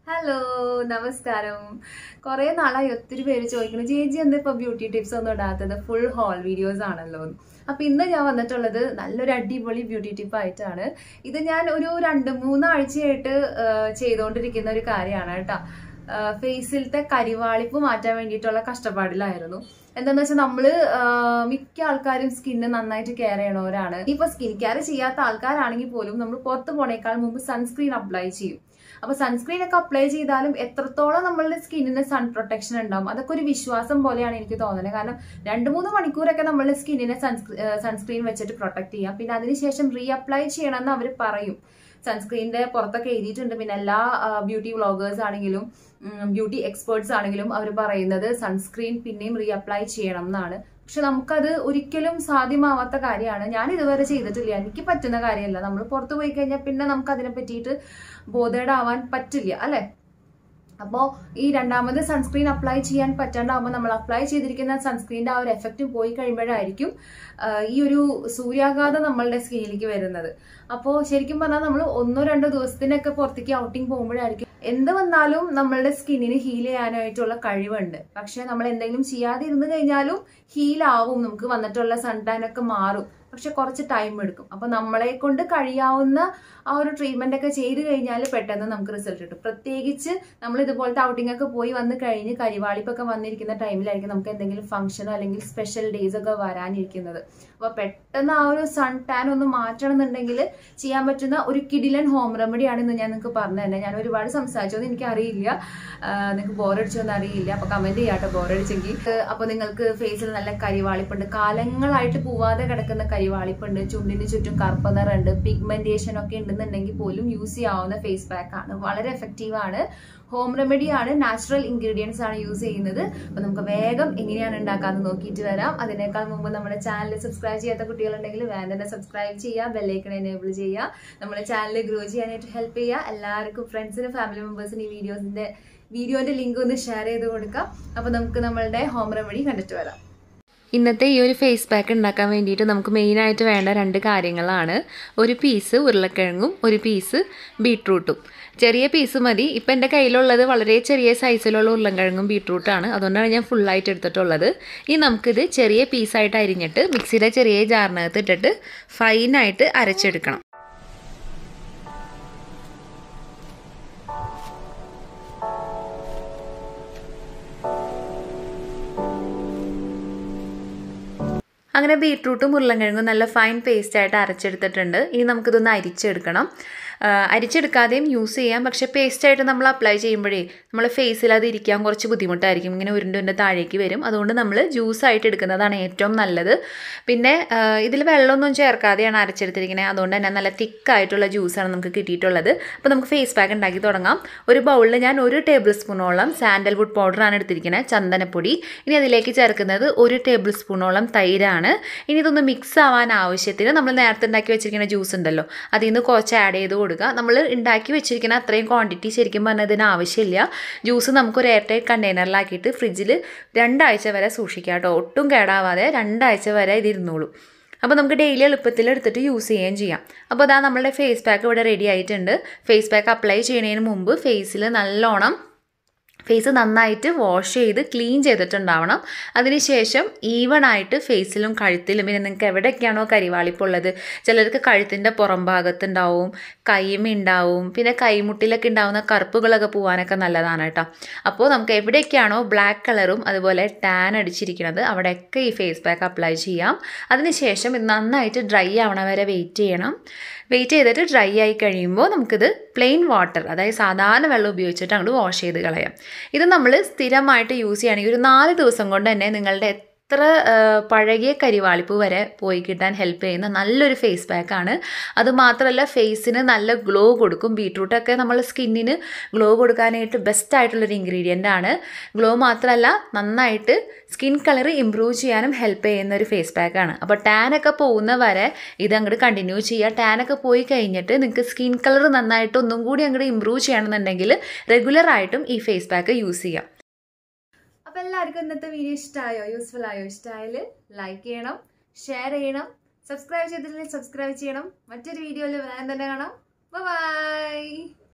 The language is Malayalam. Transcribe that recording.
ഹലോ നമസ്കാരം കുറേ നാളായി ഒത്തിരി പേര് ചോദിക്കുന്നു ചേച്ചി എന്താ ഇപ്പോൾ ബ്യൂട്ടി ടിപ്സ് ഒന്നും ഇടാത്തത് ഫുൾ ഹോൾ വീഡിയോസ് ആണല്ലോ എന്ന്. അപ്പൊ ഇന്ന് ഞാൻ വന്നിട്ടുള്ളത് നല്ലൊരു അടിപൊളി ബ്യൂട്ടി ടിപ്പ് ആയിട്ടാണ് ഇത് ഞാൻ ഒരു രണ്ട് മൂന്നാഴ്ചയായിട്ട് ആ, ചെയ്തുകൊണ്ടിരിക്കുന്ന ഒരു കാര്യമാണ് കേട്ടോ ഫേസിലത്തെ കരിവാളിപ്പ് മാറ്റാൻ വേണ്ടിയിട്ടുള്ള കഷ്ടപ്പാടിലായിരുന്നു എന്താന്ന് വെച്ചാൽ നമ്മള് ആ, മിക്ക ആൾക്കാരും സ്കിന്ന് നന്നായിട്ട് കെയർ ചെയ്യണവരാണ് ഇപ്പൊ സ്കിൻ കെയർ ചെയ്യാത്ത ആൾക്കാരാണെങ്കിൽ പോലും നമ്മൾ പുറത്ത് പോണേക്കാൾ മുമ്പ് സൺസ്ക്രീൻ അപ്ലൈ ചെയ്യും അപ്പൊ സൺസ്ക്രീൻ ഒക്കെ അപ്ലൈ ചെയ്താലും എത്രത്തോളം നമ്മളുടെ സ്കിന്നിന് സൺ പ്രൊട്ടക്ഷൻ ഉണ്ടാവും അതൊക്കെ ഒരു വിശ്വാസം പോലെയാണ് എനിക്ക് തോന്നുന്നത് കാരണം രണ്ട് മൂന്ന് മണിക്കൂറൊക്കെ നമ്മളുടെ സ്കിന്നിനെ സൺസ്ക്രീൻ വെച്ചിട്ട് പ്രൊട്ടക്ട് ചെയ്യാം പിന്നെ അതിനുശേഷം റീ അപ്ലൈ ചെയ്യണമെന്ന് അവർ പറയും സൺസ്ക്രീനിന്റെ പുറത്തൊക്കെ എഴുതിയിട്ടുണ്ട് പിന്നെ എല്ലാ ബ്യൂട്ടി വ്ളോഗേഴ്സ് ആണെങ്കിലും ബ്യൂട്ടി എക്സ്പേർട്സ് ആണെങ്കിലും അവർ പറയുന്നത് സൺസ്ക്രീൻ പിന്നെയും റീ അപ്ലൈ ചെയ്യണം എന്നാണ് പക്ഷെ നമുക്കത് ഒരിക്കലും സാധ്യമാവാത്ത കാര്യമാണ് ഞാൻ ഇതുവരെ ചെയ്തിട്ടില്ല എനിക്ക് പറ്റുന്ന കാര്യമല്ല നമ്മൾ പുറത്തു പോയി കഴിഞ്ഞാൽ പിന്നെ നമുക്ക് അതിനെ പറ്റിയിട്ട് ബോധേഡാവാൻ പറ്റില്ല അല്ലെ അപ്പോൾ ഈ രണ്ടാമത് സൺസ്ക്രീൻ അപ്ലൈ ചെയ്യാൻ പറ്റാണ്ടാവുമ്പോൾ നമ്മൾ അപ്ലൈ ചെയ്തിരിക്കുന്ന സൺസ്ക്രീനിന്റെ ആ ഒരു എഫക്റ്റ് പോയി കഴിയുമ്പോഴായിരിക്കും ആ, ഈ ഒരു സൂര്യാഘാതം നമ്മളുടെ സ്കിന്നിലേക്ക് വരുന്നത് അപ്പോൾ ശരിക്കും പറഞ്ഞാൽ നമ്മൾ ഒന്നോ രണ്ടോ ദിവസത്തിനൊക്കെ പുറത്തേക്ക് ഔട്ടിങ് പോകുമ്പോഴായിരിക്കും എന്ത് വന്നാലും നമ്മളുടെ സ്കിന്നിന് ഹീൽ ചെയ്യാനായിട്ടുള്ള കഴിവുണ്ട് പക്ഷെ നമ്മൾ എന്തെങ്കിലും ചെയ്യാതെ ഇരുന്ന് കഴിഞ്ഞാലും ഹീൽ ആവും നമുക്ക് വന്നിട്ടുള്ള സൺ ടാൻ ഒക്കെ മാറും പക്ഷെ കുറച്ച് ടൈം എടുക്കും അപ്പൊ നമ്മളെ കൊണ്ട് കഴിയാവുന്ന ആ ഒരു ട്രീറ്റ്മെന്റ് ഒക്കെ ചെയ്ത് കഴിഞ്ഞാൽ പെട്ടെന്ന് നമുക്ക് റിസൾട്ട് കിട്ടും പ്രത്യേകിച്ച് നമ്മൾ ഇതുപോലത്തെ ഔട്ടിംഗ് ഒക്കെ പോയി വന്ന് കഴിഞ്ഞ് കരിവാളിപ്പൊക്കെ വന്നിരിക്കുന്ന ടൈമിലായിരിക്കും നമുക്ക് എന്തെങ്കിലും ഫംഗ്ഷനോ അല്ലെങ്കിൽ സ്പെഷ്യൽ ഡേയ്സ് ഒക്കെ വരാനിരിക്കുന്നത് അപ്പൊ പെട്ടെന്ന് ആ ഒരു സൺ ടാൻ ഒന്ന് മാറ്റണം എന്നുണ്ടെങ്കിൽ ചെയ്യാൻ പറ്റുന്ന ഒരു കിഡിലൻ ഹോം റെമഡിയാണ് ഇന്ന് ഞാൻ നിങ്ങൾക്ക് പറഞ്ഞു തന്നെ ഞാൻ ഒരുപാട് സംസാരിച്ചൊന്നും എനിക്ക് അറിയില്ല നിങ്ങൾക്ക് ബോറടിച്ചൊന്നും അറിയില്ല അപ്പൊ കമന്റ് ചെയ്യാട്ടോ ബോറടിച്ചെങ്കിൽ അപ്പൊ നിങ്ങൾക്ക് ഫേസിൽ നല്ല കരിവാളിപ്പുണ്ട് കാലങ്ങളായിട്ട് പോവാതെ കിടക്കുന്ന കരിവാളിപ്പുണ്ട് ചുണ്ടിന് ചുറ്റും കറുപ്പ് നിറമുണ്ട് പിഗ്മെന്റേഷൻ ഒക്കെ ഉണ്ടെന്നുണ്ടെങ്കിൽ പോലും യൂസ് ചെയ്യാവുന്ന ഫേസ് പാക്ക് ആണ് വളരെ എഫക്റ്റീവ് ആണ് ഹോം റെമഡി ആണ് നാച്ചുറൽ ഇൻഗ്രീഡിയൻസ് ആണ് യൂസ് ചെയ്യുന്നത് അപ്പൊ നമുക്ക് വേഗം എങ്ങനെയാണ് ഉണ്ടാക്കാന്ന് നോക്കിയിട്ട് വരാം അതിനേക്കാൾ മുമ്പ് നമ്മുടെ ചാനൽ സബ്സ്ക്രൈബ് ചെയ്യാത്ത കുട്ടികളുണ്ടെങ്കിൽ വേഗം തന്നെ സബ്സ്ക്രൈബ് ചെയ്യുക ബെല്ലൈക്കൺ എനേബിൾ ചെയ്യുക നമ്മുടെ ചാനൽ ഗ്രോ ചെയ്യാനായിട്ട് ഹെൽപ്പ് ചെയ്യുക എല്ലാവർക്കും ഫ്രണ്ട്സിനും ഫാമിലി മെമ്പേഴ്സിനും ഈ വീഡിയോസിന്റെ വീഡിയോന്റെ ലിങ്ക് ഒന്ന് ഷെയർ ചെയ്ത് കൊടുക്കാം അപ്പൊ നമുക്ക് നമ്മളുടെ ഹോം റെമഡി കണ്ടിട്ട് വരാം ഇന്നത്തെ ഈ ഒരു ഫേസ് പാക്ക് ഉണ്ടാക്കാൻ വേണ്ടിയിട്ട് നമുക്ക് മെയിനായിട്ട് വേണ്ട രണ്ട് കാര്യങ്ങളാണ് ഒരു പീസ് ഉരുളക്കിഴങ്ങും ഒരു പീസ് ബീട്രൂട്ടും ചെറിയ പീസ് മതി ഇപ്പം എൻ്റെ കയ്യിലുള്ളത് വളരെ ചെറിയ സൈസിലുള്ള ഉരുളക്കിഴങ്ങും ബീട്രൂട്ടാണ് അതുകൊണ്ടാണ് ഞാൻ ഫുള്ളായിട്ട് എടുത്തിട്ടുള്ളത് ഇനി നമുക്കിത് ചെറിയ പീസായിട്ട് അരിഞ്ഞിട്ട് മിക്സിയുടെ ചെറിയ ജാറിനകത്ത് ഇട്ടിട്ട് ഫൈനായിട്ട് അരച്ചെടുക്കണം അങ്ങനെ ബീട്രൂട്ടും ഉരുളൻകിഴങ്ങും നല്ല ഫൈൻ പേസ്റ്റ് ആയിട്ട് അരച്ചെടുത്തിട്ടുണ്ട് ഇനി നമുക്കിതൊന്ന് അരിച്ചെടുക്കണം ആ, അരിച്ചെടുക്കാതെയും യൂസ് ചെയ്യാം പക്ഷെ പേസ്റ്റായിട്ട് നമ്മൾ അപ്ലൈ ചെയ്യുമ്പോഴേ നമ്മൾ ഫേസിൽ അത് ഇരിക്കാൻ കുറച്ച് ബുദ്ധിമുട്ടായിരിക്കും ഇങ്ങനെ ഉരുണ്ടുൻ്റെ താഴേക്ക് വരും അതുകൊണ്ട് നമ്മൾ ജ്യൂസായിട്ട് എടുക്കുന്നതാണ് ഏറ്റവും നല്ലത് പിന്നെ ഇതിൽ വെള്ളമൊന്നും ചേർക്കാതെയാണ് അരച്ചെടുത്തിരിക്കുന്നത് അതുകൊണ്ട് തന്നെ നല്ല തിക്കായിട്ടുള്ള ജ്യൂസാണ് നമുക്ക് കിട്ടിയിട്ടുള്ളത് അപ്പോൾ നമുക്ക് ഫേസ് പാക്ക് ഉണ്ടാക്കി തുടങ്ങാം ഒരു ബൗളിൽ ഞാൻ ഒരു ടേബിൾ സ്പൂണോളം സാൻഡൽവുഡ് പൗഡറാണ് എടുത്തിരിക്കുന്നത് ചന്ദനപ്പൊടി ഇനി അതിലേക്ക് ചേർക്കുന്നത് ഒരു ടേബിൾ സ്പൂണോളം തൈരാണ് ഇനി ഇതൊന്ന് മിക്സ് ആവാൻ ആവശ്യത്തിന് നമ്മൾ നേരത്തെ ഉണ്ടാക്കി വെച്ചിരിക്കുന്ന ജ്യൂസ് ഉണ്ടല്ലോ അതിൽ നിന്ന് കുറച്ച് ആഡ് ചെയ്ത് കൊടുക്കുക നമ്മൾ ഉണ്ടാക്കി വെച്ചിരിക്കുന്ന അത്രയും ക്വാണ്ടിറ്റി ശരിക്കും പറഞ്ഞാൽ ഇതിന് ആവശ്യമില്ല ജ്യൂസ് നമുക്കൊരു എയർ ടൈറ്റ് കണ്ടെയ്നറിലാക്കിയിട്ട് ഫ്രിഡ്ജിൽ രണ്ടാഴ്ച വരെ സൂക്ഷിക്കാം കേട്ടോ ഒട്ടും കേടാവാതെ രണ്ടാഴ്ച വരെ ഇത് ഇരുന്നോളും അപ്പോൾ നമുക്ക് ഡെയിലി എളുപ്പത്തിൽ എടുത്തിട്ട് യൂസ് ചെയ്യുകയും ചെയ്യാം അപ്പോൾ അതാ നമ്മളുടെ ഫേസ് പാക്ക് ഇവിടെ റെഡി ആയിട്ടുണ്ട് ഫേസ് പാക്ക് അപ്ലൈ ചെയ്യുന്നതിന് മുമ്പ് ഫേസിൽ നല്ലോണം ഫേസ് നന്നായിട്ട് വാഷ് ചെയ്ത് ക്ലീൻ ചെയ്തിട്ടുണ്ടാവണം അതിനുശേഷം ഈവൺ ആയിട്ട് ഫേസിലും കഴുത്തിലും പിന്നെ നിങ്ങൾക്ക് എവിടെയൊക്കെയാണോ കരിവാളിപ്പുള്ളത് ചിലർക്ക് കഴുത്തിൻ്റെ പുറം ഭാഗത്തുണ്ടാവും കൈമുണ്ടാവും പിന്നെ കൈമുട്ടിലൊക്കെ ഉണ്ടാവുന്ന കറുപ്പുകളൊക്കെ പോകാനൊക്കെ നല്ലതാണ് കേട്ടോ അപ്പോൾ നമുക്ക് എവിടെയൊക്കെയാണോ ബ്ലാക്ക് കളറും അതുപോലെ ടാൻ അടിച്ചിരിക്കുന്നത് അവിടെയൊക്കെ ഈ ഫേസ് പാക്ക് അപ്ലൈ ചെയ്യാം അതിനുശേഷം ഇത് നന്നായിട്ട് ഡ്രൈ ആവണ വരെ വെയിറ്റ് ചെയ്യണം വെയിറ്റ് ചെയ്തിട്ട് ഡ്രൈ ആയി കഴിയുമ്പോൾ നമുക്കിത് പ്ലെയിൻ വാട്ടർ അതായത് സാധാരണ വെള്ളം ഉപയോഗിച്ചിട്ട് അങ്ങോട്ട് വാഷ് ചെയ്ത് കളയാം ഇത് നമ്മൾ സ്ഥിരമായിട്ട് യൂസ് ചെയ്യുകയാണെങ്കിൽ ഒരു നാല് ദിവസം കൊണ്ട് തന്നെ നിങ്ങളുടെ എത്ര ആ, പഴകിയ കരിവാളിപ്പ് വരെ പോയി കിട്ടാൻ ഹെൽപ്പ് ചെയ്യുന്ന നല്ലൊരു ഫേസ് പാക്കാണ് അത് മാത്രമല്ല ഫേസിന് നല്ല ഗ്ലോ കൊടുക്കും ബീട്രൂട്ടൊക്കെ നമ്മൾ സ്കിന്നിന് ഗ്ലോ കൊടുക്കാനായിട്ട് ബെസ്റ്റ് ആയിട്ടുള്ളൊരു ഇൻഗ്രീഡിയൻ്റ് ആണ് ഗ്ലോ മാത്രമല്ല നന്നായിട്ട് സ്കിൻ കളർ ഇമ്പ്രൂവ് ചെയ്യാനും ഹെൽപ്പ് ചെയ്യുന്ന ഒരു ഫേസ് പാക്കാണ് അപ്പോൾ ടാനൊക്കെ പോകുന്ന വരെ ഇത് അങ്ങോട്ട് കണ്ടിന്യൂ ചെയ്യുക ടാനൊക്കെ പോയി കഴിഞ്ഞിട്ട് നിങ്ങൾക്ക് സ്കിൻ കളർ നന്നായിട്ട് ഒന്നും കൂടി അങ്ങോട്ട് ഇമ്പ്രൂവ് ചെയ്യണമെന്നുണ്ടെങ്കിൽ റെഗുലറായിട്ടും ഈ ഫേസ് പാക്ക് യൂസ് ചെയ്യാം അപ്പൊ എല്ലാവർക്കും ഇന്നത്തെ വീഡിയോ ഇഷ്ടമായോ യൂസ്ഫുൾ ആയോ ഇഷ്ടമായാല് ലൈക്ക് ചെയ്യണം ഷെയർ ചെയ്യണം സബ്സ്ക്രൈബ് ചെയ്തിട്ടില്ലെങ്കിൽ സബ്സ്ക്രൈബ് ചെയ്യണം മറ്റൊരു വീഡിയോയിൽ വേഗം തന്നെ കാണാം ബൈ